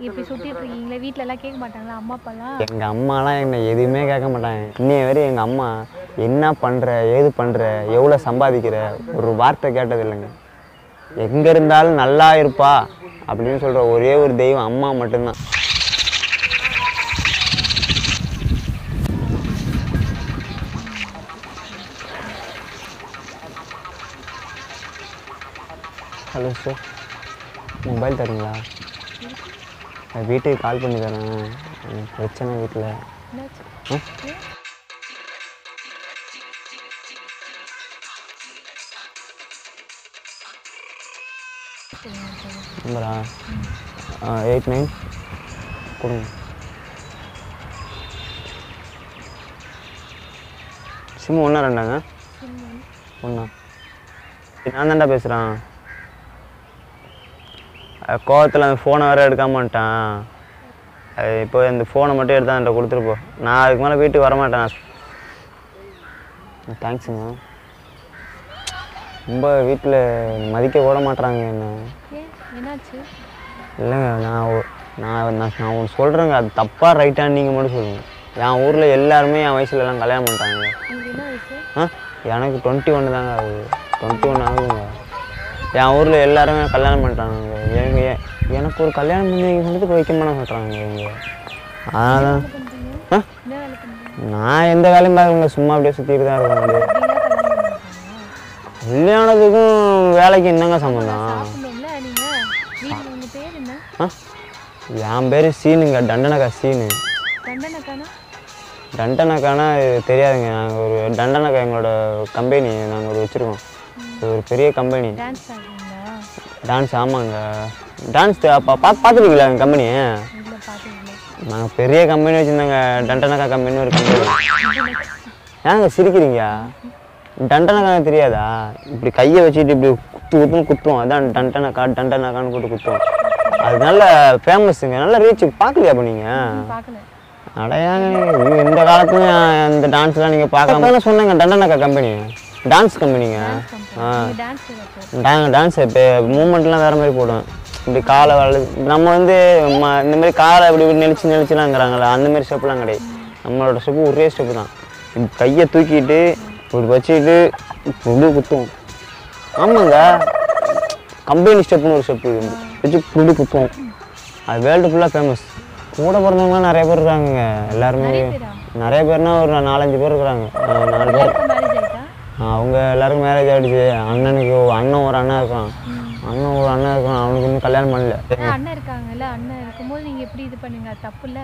இப்படி சுத்திட்டு இருக்கீங்களே வீட்ல எல்லாம் கேட்க மாட்டாங்களா அம்மா அப்பாலாம் எங்கள் அம்மாலாம் என்னை எதுவுமே கேட்க மாட்டாங்க இன்னைய வரை எங்கள் அம்மா என்ன பண்ணுற ஏது பண்ணுற எவ்வளோ சம்பாதிக்கிற ஒரு வார்த்தை கேட்டது இல்லைங்க எங்கே இருந்தாலும் நல்லா இருப்பா அப்படின்னு சொல்கிற ஒரே ஒரு தெய்வம் அம்மா மட்டும்தான் ஹலோ சார் மொபைல் தரீங்களா நான் வீட்டுக்கு கால் பண்ணி தரேன் எனக்கு பிரச்சனை வீட்டில் என்னாச்சு நம்பரா எயிட் நைன் கொடுங்க சிம் ஒன்றா ரெண்டாங்க ஒன்றா நான் தான்டா பேசுகிறேன் கோவத்தில் அந்த ஃபோனை வேறு எடுக்காம வந்துட்டான் அது இப்போ இந்த ஃபோனை மட்டும் எடுத்து என்கிட்ட கொடுத்துட்டு போ நான் அதுக்கு மேலே வீட்டுக்கு வரமாட்டேன் தேங்க்ஸுங்க ரொம்ப வீட்டில் மதிக்க கூட மாட்றாங்க என்ன ஏன் என்னாச்சு இல்லைங்க நான் ஒ- நான் நான் நான் ஒன்று சொல்கிறேங்க அது தப்பாக ரைட்டான்னு நீங்கள் மட்டும் சொல்லுங்கள் என் ஊரில் எல்லாருமே என் வயசுல எல்லாம் கல்யாணம் பண்ணிட்டாங்க உங்களுக்கு என்ன வயசு ஆ எனக்கு டுவெண்ட்டி ஒன்று தாங்க ஆகுது டுவெண்ட்டி ஒன் ஆகுதுங்க என் ஊரில் எல்லாருமே கல்யாணம் பண்ணிட்டாங்க எனக்கு எ- எனக்கு ஒரு கல்யாணம் பண்ணி வைக்க சொல்லிட்டு வைக்க மாட்டேன் சொல்கிறாங்க இவங்க அதனால தான் பண்றீங்க ஆ என்ன வேலை பண்றீங்க நான் எந்த வேலையும் பார்க்கல சும்மா அப்படியே சுற்றிட்டு தான் இருக்கேன் அப்படியே அப்படின்னா கல்யாணம் பண்ணிருக்காங்க கல்யாணத்துக்கும் வேலைக்கு என்னங்க சம்மந்தம் சாப்பிடணும்ல நீங்க வீட்ல உங்க பேர் என்ன ஆ என் பேர் சீனுங்க தண்டனக்கா சீனு தண்டனக்கானா டண்டனக்கானா இது தெரியாதுங்க நாங்கள் ஒரு டண்டனக்கா எங்களோட கம்பெனி நாங்கள் ஒரு வச்சுருக்கோம் இது ஒரு பெரிய கம்பெனி டான்ஸ் ஆடுறீங்களா டான்ஸ் ஆமாங்க டான்ஸ் பா பார்த்துருக்கீங்களா எங்கள் கம்பெனி இல்ல பாத்தீங்களா நாங்கள் பெரிய கம்பெனி வச்சுருந்தாங்க டண்டனக்கா கம்பெனி ஒரு கம்பெனி ஏங்க சிரிக்கிறீங்க டண்டனக்கா தெரியாதா இப்படி கையை வச்சுட்டு இப்படி குத்து குத்துன்னு குத்துவோம் அதான் டண்டனக்கா டண்டனக்கான்னு கூட்டு குத்துவோம் அது நல்ல ஃபேமஸுங்க நல்ல ரீச் பார்க்கலையா அப்போ நீங்கள் பார்க்கல அடையாங்க நீங்க இந்த காலத்துலயும் இந்த டான்ஸ்லாம் நீங்கள் பார்க்கலாம் சொன்னாங்க டண்டனக்கா கம்பெனி டான்ஸ் கம்பெனிங்க ஆ நீங்க டான்ஸ் அப்போ நாங்கள் டான்ஸ் இப்போ மூமெண்ட்லாம் வேறு மாதிரி போடுவேன் இப்படி காலை வள நம்ம வந்து ம- இந்த மாதிரி காலை இப்படி இப்படி நெளிச்சு நெளிச்சுலாங்கிறாங்களே அந்த மாதிரி ஸ்டெப்லாம் கிடையாது நம்மளோட ஸ்டெப்பு ஒரே ஸ்டெப்பு தான் இப்படி கையை தூக்கிட்டு இப்படி வச்சுக்கிட்டு இப்படி குத்துவோம் ஆமாங்க கம்பெனி ஸ்டெப்புன்னு ஒரு ஸ்டெப்பு வச்சு இப்படி குத்துவோம் அது வேர்ல்டு ஃபுல்லாக ஃபேமஸ் கூட பிறந்தவங்களாம் நிறைய பேர் இருக்காங்க எல்லாருமே நிறைய பேரா நிறைய பேர்னா ஒரு நாலஞ்சு பேர் இருக்கிறாங்க ஆ, நாலு பேர் இப்போ மேரேஜ் ஆயிட்டா அவங்க எல்லாருக்கும் மேரேஜ் ஆகிடுச்சு அண்ணனுக்கு ஒரு அண்ணன் ஒரு அண்ணன் இருக்கான் அண்ணன் ஒரு அண்ணன் இருக்கான் அவனுக்கு இன்னும் கல்யாணம் பண்ணல ஆ, அண்ணன் இருக்காங்கல்ல அண்ணன் இருக்கும்போது நீங்க எப்படி இது பண்ணுங்க அது தப்பு இல்ல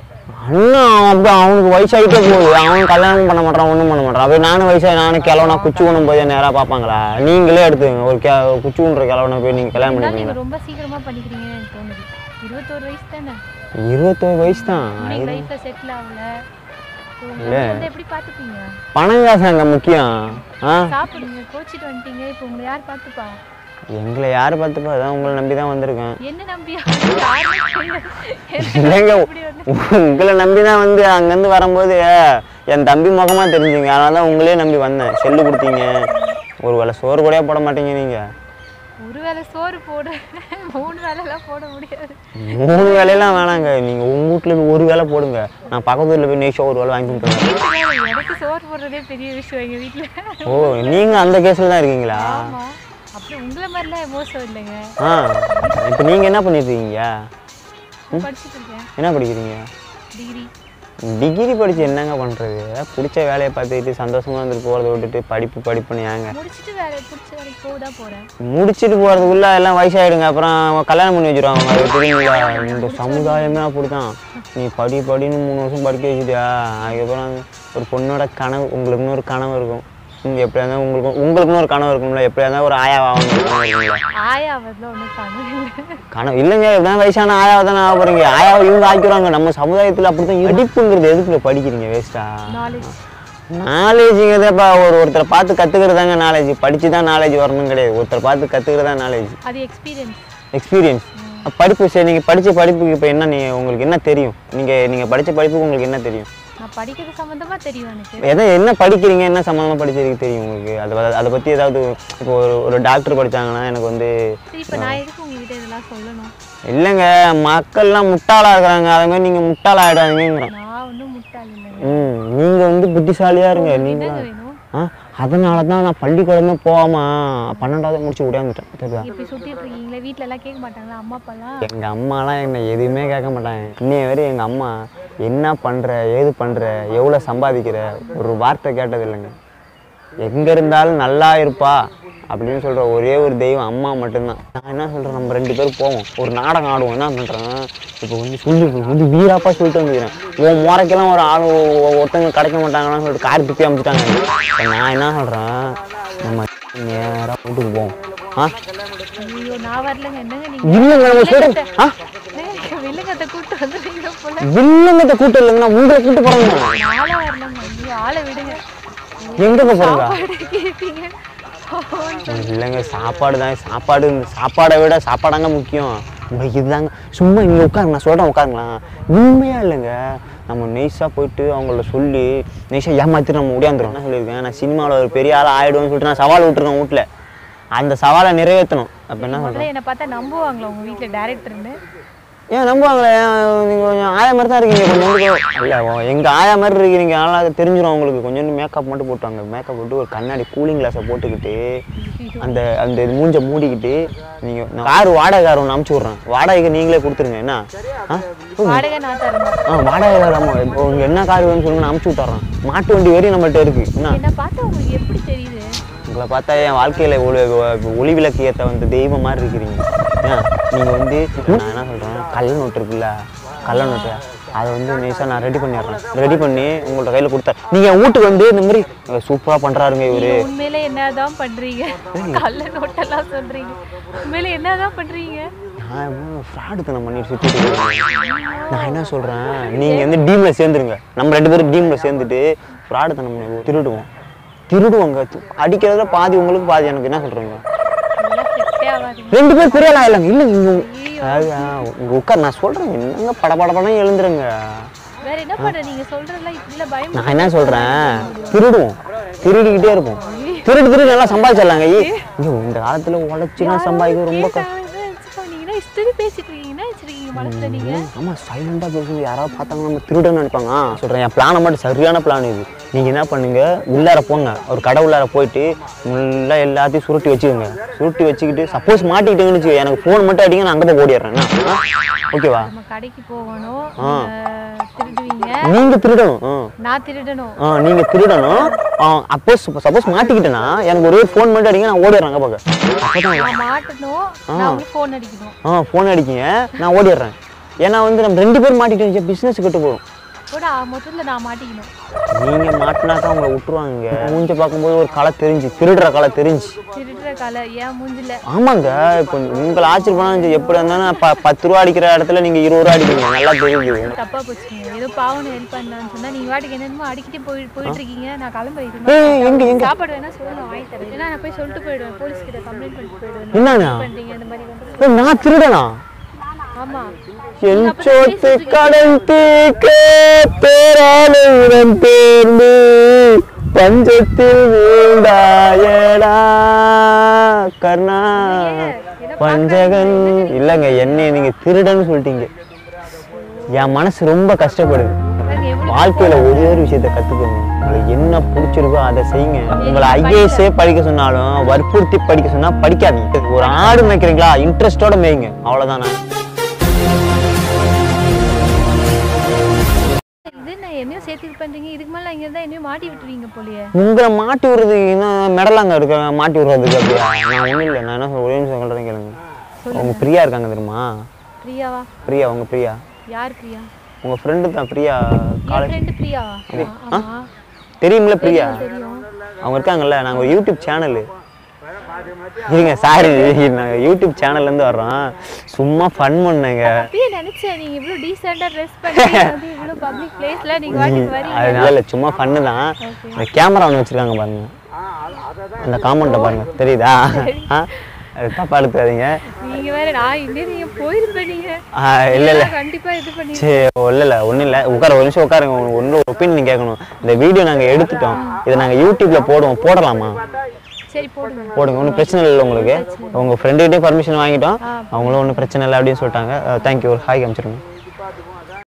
அண்ணன் அவன் அப்படி அவனுக்கு வயசாகிட்டே போகுது அவன் கல்யாணம் பண்ண மாட்டான் ஒன்றும் பண்ண மாட்டான் அப்படி நானும் வயசாக நானும் கிழவனா குச்சி ஊனும் போய் நேராக பார்ப்பாங்களா நீங்களே எடுத்துங்க ஒரு கே ஒரு குச்சி ஊன்ற கிழவனை போய் நீங்கள் கல்யாணம் இருந்தாலும் பண்ணிப்பீங்க நீங்க ரொம்ப சீக்கிரமா பண்ணிக்கிறீங்கன்னு எனக்கு தோணுது இருபத்தோரு வயசு தானே இருபத்தோரு வயசு தான் நீங்க லைஃப்ல செட்டில் ஆகல So, உங்க இல்ல. husband வந்து எப்படி பாத்துப்பீங்க பணம் காசு அங்கே முக்கியம் ஆ சாப்பிடுங்க கோச்சிட்டு வந்துட்டீங்க இப்போ உங்களை யார் பார்த்துப்பா எங்களை யார் பார்த்துப்பா அதான் உங்களை நம்பி தான் வந்திருக்கேன் என்ன நம்பியா யாருமே சொல்லல. இல்லைங்க இப்படி ஒண்ணு. உங்களை நம்பி தான் வந்து அங்கேருந்து வரும்போது என் தம்பி முகமாக தெரிஞ்சுங்க அதனால தான் உங்களே நம்பி வந்தேன் செல்லு கொடுத்தீங்க ஒரு வேளை சோறு கூடயே போட மாட்டீங்க நீங்கள் ஒரு வேளை சோறு போட மூணு வேலைலாம் போட முடியாது மூணு வேலையெல்லாம் வேணாங்க நீங்கள் உங்கள் வீட்டில் இருந்து ஒரு வேலை போடுங்க நான் பக்கத்து வீட்டில் போய் நெய்ஷோ ஒரு வேலை வாங்கி கொடுத்துருவேன் வீட்டு வேலை, எனக்கு சோறு போடுறதே பெரிய விஷயம் எங்க வீட்ல ஓ நீங்கள் அந்த கேஸில் தான் இருக்கீங்களா ஆமா அப்புறம் உங்களை மாதிரிலாம் மோசம் இல்லைங்க ஆ இப்போ நீங்கள் என்ன பண்ணிட்டு இருக்கீங்க நான் படிச்சுட்டு இருக்கேன் என்ன படிக்கிறீங்க டிகிரி டிகிரி படித்து என்னங்க பண்ணுறது பிடிச்ச வேலையை பார்த்துக்கிட்டு சந்தோஷமாக வந்துட்டு போகிறத விட்டுட்டு படிப்பு படிப்புன்னு ஏங்க முடிச்சுட்டு வேலை பிடிச்ச வேலைக்கு போக தான் போறேன் முடிச்சிட்டு போகிறதுக்குள்ள எல்லாம் வயசாயிடுங்க அப்புறம் கல்யாணம் பண்ணி வச்சிருவாங்க அது தெரியுங்களா இந்த சமுதாயமே அப்படிதான் நீ படி படின்னு மூணு வருஷம் படிக்க வச்சுட்டியா அதுக்கப்புறம் ஒரு பொண்ணோட கனவு உங்களுக்குன்னு ஒரு கனவு இருக்கும் ம், எப்படியா இருந்தாலும் உங்களுக்கு உங்களுக்குன்னு ஒரு கனவு இருக்கும்ல எப்படியா இருந்தாலும் ஒரு ஆயா ஆகணும் கனவு இருக்குங்களா ஆயாவதுல ஒன்றும் பண்ணல கனவு இல்லைங்க எப்படியா வயசான ஆயாவை தானே ஆக போகிறீங்க ஆயாவை இவங்க ஆக்கிடுவாங்க நம்ம சமுதாயத்தில் அப்படி தான் படிப்புங்கிறது எதுக்கு படிக்கிறீங்க வேஸ்ட்டா நாலேஜ் நாலேஜுங்கிறதப்பா ஒரு ஒருத்தரை பார்த்து கற்றுக்கிறதாங்க நாலேஜ் படித்து தான் நாலேஜ் வரணும் கிடையாது ஒருத்தரை பார்த்து கற்றுக்கிறதா நாலேஜ் அது எக்ஸ்பீரியன்ஸ் எக்ஸ்பீரியன்ஸ் படிப்பு சரி நீங்கள் படித்த படிப்புக்கு இப்போ என்ன நீங்கள் உங்களுக்கு என்ன தெரியும் நீங்கள் நீங்கள் படித்த படிப்புக்கு உங்களுக்கு என்ன தெரியும் நான் படிக்கிறது சம்மந்தமா தெரியும் எனக்கு எதை என்ன படிக்கிறீங்க என்ன சம்மந்தமாக படிச்சிருக்கு தெரியும் உங்களுக்கு அதை அதை பற்றி ஏதாவது இப்போ ஒரு ஒரு டாக்டர் படிச்சாங்கன்னா எனக்கு வந்து சரி இப்போ நான் எதுக்கு உங்ககிட்ட இதெல்லாம் சொல்லணும் இல்லைங்க மக்கள்லாம் முட்டாளாக இருக்கிறாங்க அதே மாதிரி நீங்கள் முட்டாளாகிடாதீங்கிறோம் நான் ஒன்றும் முட்டாள் இல்லைங்க ம் நீங்கள் வந்து புத்திசாலியாக இருங்க நீங்களா என்னங்க வேணும் ஆ அதனால தான் நான் பள்ளிக்கூடமே போகாமல் பன்னெண்டாவது முடிச்சு ஓடியாந்துட்டேன் தெரியுதா இப்படி சுத்திட்டு இருக்கீங்களே வீட்ல எல்லாம் கேட்க மாட்டாங்களா அம்மா அப்பாலாம் எங்கள் அம்மாலாம் என்னை எதுவுமே கேட்க மாட்டாங்க இன்னைய வரை எங்கள் அம்மா என்ன பண்ணுற ஏது பண்ணுற எவ்வளோ சம்பாதிக்கிற ஒரு வார்த்தை கேட்டது இல்லைங்க எங்கே இருந்தாலும் நல்லா இருப்பா அப்படின்னு சொல்கிற ஒரே ஒரு தெய்வம் அம்மா மட்டும்தான் நான் என்ன சொல்கிறேன் நம்ம ரெண்டு பேரும் போவோம் ஒரு நாடகம் ஆடுவோம் என்ன பண்ணுறேன் இப்போ வந்து சொல்லி இப்போ வந்து வீராப்பா சொல்லிட்டு வந்துக்கிறேன் உன் முறைக்கெல்லாம் ஒரு ஆள் ஒ- ஒருத்தங்க கிடைக்க மாட்டாங்கன்னு சொல்லிட்டு கார் துப்பி அமைச்சிட்டாங்க இப்ப நான் என்ன சொல்கிறேன் நம்ம நேராக வீட்டுக்கு போவோம் ஆ ஐயோ நான் வரலங்க என்னங்க நீங்க இல்லைங்க நம்ம சொல்கிறேன் ஆ என்னங்க வில்லுங்கத்தை கூப்பிட்டு வந்துருக்கீங்க போல வில்லங்கத்தை கூட்டம் இல்லைங்கண்ணா உங்களை கூட்டு போகிறேங்க நாளா வரலங்க ஐயோ ஆளை விடுங்க எங்கங்க போகிறீங்க சாப்பாடு கேட்பீங்க இல்லைங்க சாப்பாடு தான் சாப்பாடு சாப்பாடை விட சாப்பாடாங்க முக்கியம் உங்களுக்கு இதுதாங்க சும்மா இங்கே உட்காருங்க நான் சொல்கிறேன் உட்காருங்களேன் உண்மையாக இல்லைங்க நம்ம நெய்ஸாக போயிட்டு அவங்கள சொல்லி நெய்ஸாக ஏமாத்திட்டு நம்ம ஓடியாந்துரும் என்ன சொல்லியிருக்கேன் நான் சினிமாவில் ஒரு பெரிய ஆள் ஆகிடுவேன்னு சொல்லிட்டு நான் சவால் விட்டுருக்கேன் வீட்டில் அந்த சவாலை நிறைவேற்றணும் அப்போ என்ன சொல்கிறேன் முதல்ல என்னை பார்த்தா நம்புவாங்களா உங்க வீட்ல டேரக்டர்னு ஏன் நம்புவாங்களே நீங்கள் கொஞ்சம் ஆயா மாதிரி தான் இருக்கீங்க கொஞ்சம் இல்லை எங்கள் ஆயா மாதிரி இருக்கீங்க அதனால் தெரிஞ்சிடும் உங்களுக்கு கொஞ்சோண்டு மேக்கப் மட்டும் போட்டுவாங்க மேக்கப் போட்டு ஒரு கண்ணாடி கூலிங் கிளாஸை போட்டுக்கிட்டு அந்த அந்த இது மூஞ்ச மூடிக்கிட்டு நீங்கள் நான் கார் வாடகை கார் ஒன்று அமுச்சு விட்றேன் வாடகைக்கு நீங்களே கொடுத்துருங்க என்ன ஆ வாடகை நான் தரணும் ஆ வாடகை கார் ஆமாம் இப்போ உங்களுக்கு என்ன கார் வேணும்னு சொல்லுங்க நான் அமுச்சு விட்டுறேன் மாட்டு வண்டி வரையும் நம்மள்ட்ட இருக்குது என்ன என்னை பார்த்தா உங்களுக்கு எப்படி தெரியுது உங்களை பார்த்தா என் வாழ்க்கையில் ஒளி ஒளி விளக்கு ஏற்ற வந்து தெய்வம் மாதிரி இருக்கிறீங்க ஏன் நீங்கள் வந்து நான் என்ன சொல்கிறேன் கள்ள நோட்டு இருக்குல்ல கள்ள நோட்டு அதை வந்து நைஸாக நான் ரெடி பண்ணிடுறேன் ரெடி பண்ணி உங்கள்ட்ட கையில் கொடுத்தேன் நீங்கள் என் வீட்டுக்கு வந்து இந்த மாதிரி சூப்பராக பண்ணுறாருங்க இவர் நீங்க உண்மையில என்னதான் பண்றீங்க கள்ள நோட்டெல்லாம் சொல்றீங்க உண்மையில என்னதான் பண்றீங்க நான் ஃப்ராடுத்தனம் பண்ணிட்டு சுற்றிட்டு இருக்கேன். நான் என்ன சொல்கிறேன் நீங்கள் வந்து டீமில் சேர்ந்துருங்க நம்ம ரெண்டு பேரும் டீமில் சேர்ந்துட்டு ஃப்ராடுத்தனம் பண்ணி திருடுவோம் திருடுவோங்க அடிக்கிறதுல பாதி உங்களுக்கு பாதி எனக்கு என்ன சொல்கிறீங்க இதெல்லாம் செட்டே ஆகாது ரெண்டு பேர் பெரிய ஆள் ஆயிடலாங்க இல்லை இங்கே அதாவது ஆ, உங்க உட்கார் நான் சொல்கிறேன் என்னங்க பட பட படம் எழுந்துருங்க வேற என்ன பண்ற நீங்க சொல்றதெல்லாம் இப்படில பயம் நான் என்ன சொல்கிறேன் திருடுவோம் திருடிக்கிட்டே இருப்போம் திருடு திருடு நல்லா சம்பாதிச்சிடலாங்க ஐயோ இந்த காலத்தில் உழைச்சிலாம் சம்பாதிக்க ரொம்ப க நீங்க இஷ்டத்துக்கு பேசிட்டு இருக்கீங்க என்ன வச்சிருக்கீங்க மனசுல நீங்க ஆமாம் சைலண்டாக பேசுங்க யாராவது பார்த்தாங்க நம்ம திருடன்னு நினைப்பாங்க ஆ சொல்கிறேன் என் பிளானை மட்டும் சரியான பிளான் இது நீங்கள் என்ன பண்ணுங்க உள்ளார போங்க ஒரு கடை உள்ளார போயிட்டு ஃபுல்லாக எல்லாத்தையும் சுருட்டி வச்சுக்கோங்க சுருட்டி வச்சுக்கிட்டு சப்போஸ் மாட்டிக்கிட்டீங்கன்னு வச்சுக்கோ எனக்கு ஃபோன் மட்டும் அடிங்க நான் அங்கே போய் ஓடிடுறேன் என்ன? ஓகேவா நம்ம கடைக்கு போகணும் நீங்க திருடுவீங்க நீங்கள் திருடணும் ஆ நான் திருடணும் ஆ நீங்கள் திருடணும் அப்போ சப்போஸ் மாட்டிக்கிட்டேன்னா எனக்கு ஒரே ஃபோன் மட்டும் அடிங்க நான் ஓடிடுறேன் அங்கே பார்க்க அப்போ தான் நான் மாட்டணும் நான் உங்களுக்கு ஃபோன் அடிக்கணும் ஆ ஃபோன் அடிக்கிங்க நான் ஓடிடுறேன் ஏன்னா வந்து நம்ம ரெண்டு பேரும் மாட்டிக்கிட்டு பிஸ்னஸ் கெட்டு போகும் கூட மொத்தத்துல நான் மாட்டிக்கணும் நீங்கள் மாட்டினாக்கா உங்களை விட்டுருவாங்க மூஞ்ச பார்க்கும்போது ஒரு களை தெரிஞ்சு திருடுற களை தெரிஞ்சு திருடுற கலை ஏன் மூஞ்சில ஆமாங்க இப்போ உங்களை ஆச்சரியப்படாது எப்படி இருந்தாலும் ப பத்து ரூபா அடிக்கிற இடத்துல நீங்கள் இருபது ரூபா அடிப்பீங்க நல்லா தெரியுது தப்பா போச்சுங்க ஏதோ பாவம் ஹெல்ப் பண்ணலாம்னு சொன்னா நீங்க வாட்டுக்கு என்னென்னமோ அடிக்கிட்டே போய் போயிட்டு இருக்கீங்க நான் கிளம்புறேன் ஏய் எங்க எங்க சாப்பாடு வேணா சொல்லணும் வாங்கி தரேன் ஏன்னா நான் போய் சொல்லிட்டு போயிடுவேன் போலீஸ் கிட்ட கம்ப்ளைண்ட் பண்ணிட்டு போயிடுவேன் என்னண்ணா பண்றீங்க இந்த மாதிரி வந்து ஏய், நான் திருடனா ஆமா என் சோத்து கடல் தீக்க பேராளுடன் தேர்ந்து பஞ்சத்தில் வீழ்ந்தாயடா கர்ணா பஞ்சகன் இல்லைங்க என்னைய நீங்க திருடன்னு சொல்லிட்டீங்க என் மனசு ரொம்ப கஷ்டப்படுது பாருங்க எவ்வளவு வாழ்க்கையில ஒரே ஒரு விஷயத்தை கத்துக்கோங்க உங்களுக்கு என்ன பிடிச்சிருக்கோ அதை செய்யுங்க உங்களை ஐஏஎஸ்ஸே படிக்க சொன்னாலும் வற்புறுத்தி படிக்க சொன்னா படிக்காதீங்க ஒரு ஆடு மேய்க்கிறீங்களா இன்ட்ரெஸ்டோட மேய்ங்க அவ்வளவுதானே இது நான் என்னையும் சேர்த்து இது பண்றீங்க இதுக்கு மேல இங்க இருந்தா என்னையும் மாட்டி விட்டுருவீங்க போலயே உங்களை மாட்டி விடுறதுக்கு என்ன மெடலாங்க இருக்க மாட்டி விடுறதுக்கு அப்படியா நான் ஒன்றும் இல்லை நான் என்ன சொல்ல- ஒரே நிமிஷம் சொல்கிறேன் கேளுங்க அவங்க பிரியா இருக்காங்க தெரியுமா பிரியாவா பிரியா உங்க பிரியா யார் பிரியா உங்க ஃப்ரெண்டு தான் பிரியா என் காலேஜ் ஃப்ரெண்டு பிரியாவா ஆ, ஆமா தெரியுமில்ல பிரியா தெரியும் அவங்க இருக்காங்கல்ல நாங்கள் ஒரு யூடியூப் சேனலு இருங்க சாரி நாங்கள் யூடியூப் சேனல்லேருந்து வர்றோம் சும்மா ஃபன் பண்ணேங்க அப்பயே நினைச்சேன் நீங்க இவ்வளவு டீசெண்டா ட்ரெஸ் பண்ணி வந்து இவ்வளவு பப்ளிக் பிளேஸ்ல நீங்க வாட்டிக்கு வரீங்க அதனால இல்லை சும்மா ஃபன்னு தான் இந்த கேமரா ஒன்று வச்சுருக்காங்க பாருங்க அந்த காமெண்ட்டை பாருங்க தெரியுதா ஆ அது தப்பாக எடுத்துக்காதீங்க நீங்க வேற நான் இன்னே நீங்க போயிருப்பேன் நீங்க இல்லை இல்லை நான் கண்டிப்பா இது பண்ணி சரி இல்லை இல்லை ஒன்றும் இல்லை உட்கார ஒரு நிமிஷம் உட்காருங்க ஒன்று ஒரு ஒப்பீனியன் கேட்கணும் இந்த வீடியோ நாங்கள் எடுத்துட்டோம் இதை நாங்கள் யூடியூப்பில் போடுவோம் போடலாமா சரி போடுங்க போடுங்க ஒன்றும் பிரச்சனை இல்லை உங்களுக்கு உங்கள் ஃப்ரெண்டுகிட்டே பர்மிஷன் வாங்கிட்டோம் அவங்களும் ஒன்றும் பிரச்சனை இல்லை அப்படின்னு சொல்லிட்டாங்க தேங்க்யூ ஒரு ஹாய் காமிச்சிருங்க